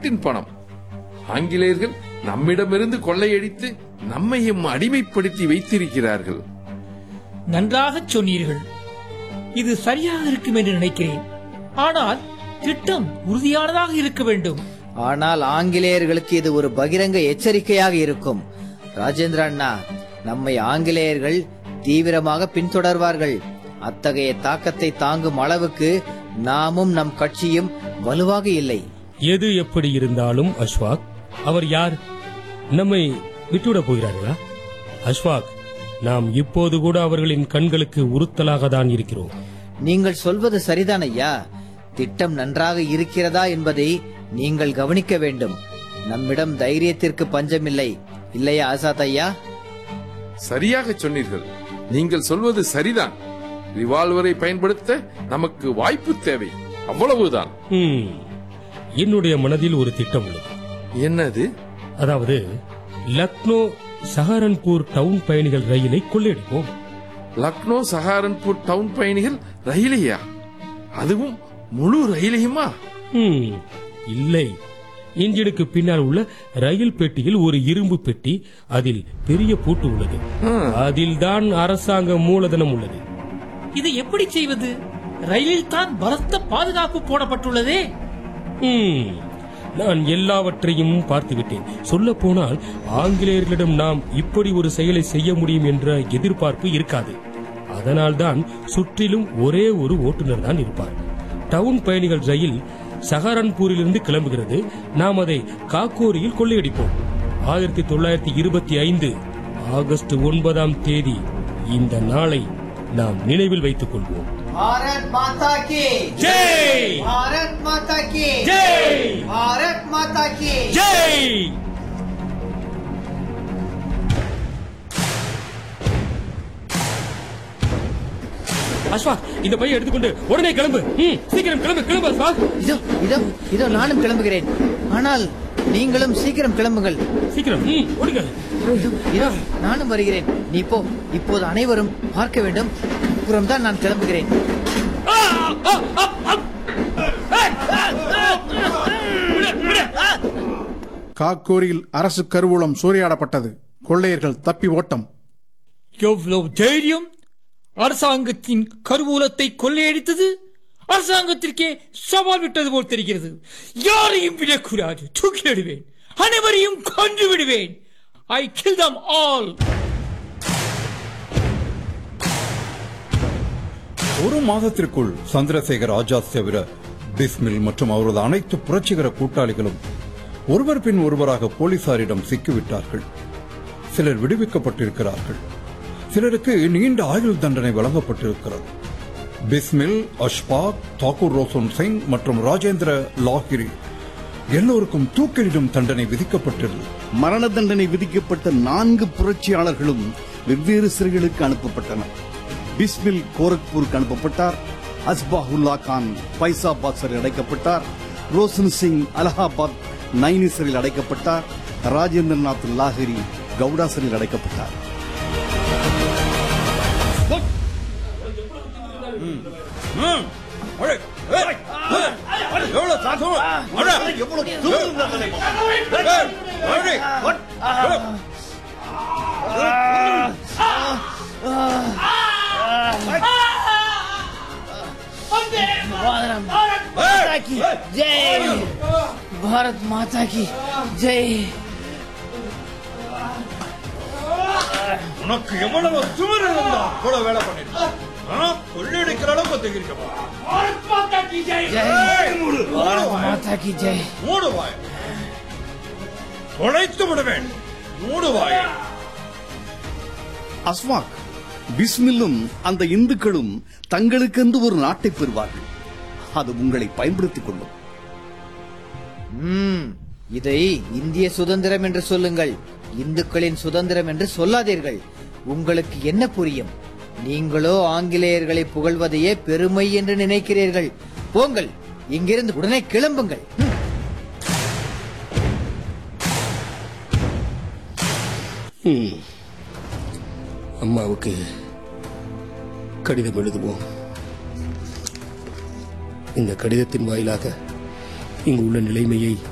நாட்டின் பணம் ஆங்கிலேயர்கள் நம்மிடமிருந்து கொள்ளையடித்து நம்மையும் அடிமைப்படுத்தி வைத்திருக்கிறார்கள் நன்றாகச் சொன்னீர்கள் இது சரியாக இருக்கும் என்று நினைக்கிறேன் ஆனால் திட்டம் உறுதியானதாக இருக்க வேண்டும் ஆனால் ஆங்கிலேயர்களுக்கு இது ஒரு பகிரங்க எச்சரிக்கையாக இருக்கும் ராஜேந்திர அண்ணா நம்மை ஆங்கிலேயர்கள் தீவிரமாக பின்தொடர்வார்கள் அத்தகைய தாக்கத்தை தாங்கும் அளவுக்கு நாமும் நம் கட்சியும் வலுவாக இல்லை எது எப்படி இருந்தாலும் அஷ்வாக் அவர் யார் நம்மை விட்டுவிடப் போகிறார்களா அஷ்வாக் நாம் இப்போது கூட அவர்களின் கண்களுக்கு உறுத்தலாக தான் இருக்கிறோம் நீங்கள் சொல்வது சரிதான் ஐயா திட்டம் நன்றாக இருக்கிறதா என்பதை நீங்கள் கவனிக்க வேண்டும் நம்மிடம் தைரியத்திற்கு பஞ்சமில்லை இல்லையா ஆசாத் ஐயா சரியாக சொன்னீர்கள் நீங்கள் சொல்வது சரிதான் ரிவால்வரை பயன்படுத்த நமக்கு வாய்ப்பு தேவை அவ்வளவுதான் ஹம், என்னுடைய மனதில் ஒரு திட்டம் உள்ளது என்னது அதாவது லக்னோ சஹாரன்பூர் டவுன் பயணிகள் ரயிலை கொள்ளையடிப்போம் லக்னோ சஹாரன்பூர் டவுன் பயணிகள் ரயிலையா அதுவும் முழு ரயிலையுமா ஹம், இல்லை இன்ஜினுக்கு பின்னால் உள்ள ரயில் பெட்டியில் ஒரு இரும்பு பெட்டி அதில் பெரிய பூட்டு உள்ளது அதில் தான் அரசாங்க மூலதனம் உள்ளது இது எப்படி செய்வது ரயிலில் தான் பலத்த பாதுகாப்பு போடப்பட்டுள்ளதே ஹம், நான் எல்லாவற்றையும் பார்த்துவிட்டேன் சொல்ல போனால் ஆங்கிலேயர்களிடம் நாம் இப்படி ஒரு செயலை செய்ய முடியும் என்ற எதிர்பார்ப்பு இருக்காது அதனால்தான் சுற்றிலும் ஒரே ஒரு ஓட்டுநர் தான் இருப்பார் டவுன் பயணிகள் ரயில் சஹாரன்பூரிலிருந்து கிளம்புகிறது நாம் அதை காக்கோரியில் கொள்ளையடிப்போம் ஆயிரத்தி தொள்ளாயிரத்தி இருபத்தி ஐந்து ஆகஸ்ட் ஒன்பதாம் தேதி இந்த நாளை நாம் நினைவில் வைத்துக் கொள்வோம் பாரத் மாதா கி ஜெய் பாரத் மாதா கி ஜெய் பாரத் மாதா கி ஜெய் அஸ்வாக் இந்த பையன் எடுத்துக்கொண்டு உடனே கிளம்பு ம், சீக்கிரம் கிளம்பு கிளம்பு அஸ்வாக் இதோ இதோ இதோ நானும் கிளம்புகிறேன் ஆனால் நீங்களும் சீக்கிரம் கிளம்புங்கள் சீக்கிரம் ம், ஓடுங்க இதோ, இதோ நானும் வருகிறேன் நீ போ இப்போது அனைவரும் பார்க்க வேண்டும் அப்புறம்தான் நான் கிளம்புகிறேன் ஆ, ஆ, ஆ, ஆ. காக்கூரியில் அரசு கருவூலம் சூறையாடப்பட்டது கொள்ளையர்கள் தப்பி ஓட்டம் எவ்வளவு தைரியம் அரசாங்கத்தின் கருவூலத்தை கொள்ளையடித்தது அரசாங்கத்திற்கே சவால் விட்டது போல் தெரிகிறது யாரையும் விடக்கூடாது தூக்கிலிடுவேன் அனைவரையும் கொன்று விடுவேன் ஐ கில் தம் ஆல் ஒரு மாதத்திற்குள் சந்திரசேகர் ஆஜாத் தவிர பிஸ்மில் மற்றும் அவரது அனைத்து புரட்சிகர கூட்டாளிகளும் ஒருவர் பின் ஒருவராக போலீசாரிடம் சிக்கிவிட்டார்கள் சிலர் விடுவிக்கப்பட்டிருக்கிறார்கள் சிலருக்கு நீண்ட ஆயுள் தண்டனை வழங்கப்பட்டிருக்கிறது பிஸ்மில் அஷ்பாக் தாக்கூர் ரோசன் சிங் மற்றும் ராஜேந்திர லாகிரி எல்லோருக்கும் தூக்கிலிடும் தண்டனை விதிக்கப்பட்டிருந்தது மரண தண்டனை விதிக்கப்பட்ட நான்கு புரட்சியாளர்களும் வெவ்வேறு சிறைகளுக்கு அனுப்பப்பட்டனர் பிஸ்மில் கோரக்பூருக்கு அனுப்பப்பட்டார் அஸ்பாஹுல்லா கான் பைசாபாத் சிறையில் அடைக்கப்பட்டார் ரோஷன் சிங் அலகாபாத் நைனி சிறையில் அடைக்கப்பட்டார் ராஜேந்திரநாத் லாஹிரி கவுடா சிறையில் அடைக்கப்பட்டார் ஜெய் பாரத் மாதா கி ஜெய் உனக்கு எவ்வளவு சுவர் இருந்தா கூட வேலை பண்ணிட்டு கொள்ளையடிக்கிற அளவுக்கு தெரிவிக்கப்பா ஜெய் பாரத் மாதா கி ஜெய் மூடு வாய் தொலைத்து விடுவேன் மூடு வாய் அஸ்வாக் பிஸ்மில்லும் அந்த இந்துக்களும் தங்களுக்கென்று ஒரு நாட்டை பெறுவார்கள் அது உங்களை பயன்படுத்திக் கொள்ளும் ம், இதை இந்திய சுதந்திரம் என்று சொல்லுங்கள் இந்துக்களின் சுதந்திரம் என்று சொல்லாதீர்கள் உங்களுக்கு என்ன புரியும் நீங்களோ ஆங்கிலேயர்களை புகழ்வதையே பெருமை என்று நினைக்கிறீர்கள் போங்கள் இங்கிருந்து உடனே கிளம்புங்கள் ம். அம்மாவுக்கு கடிதம் எழுதுவோம் இந்த கடிதத்தின் வாயிலாக இங்கு உள்ள நிலைமையை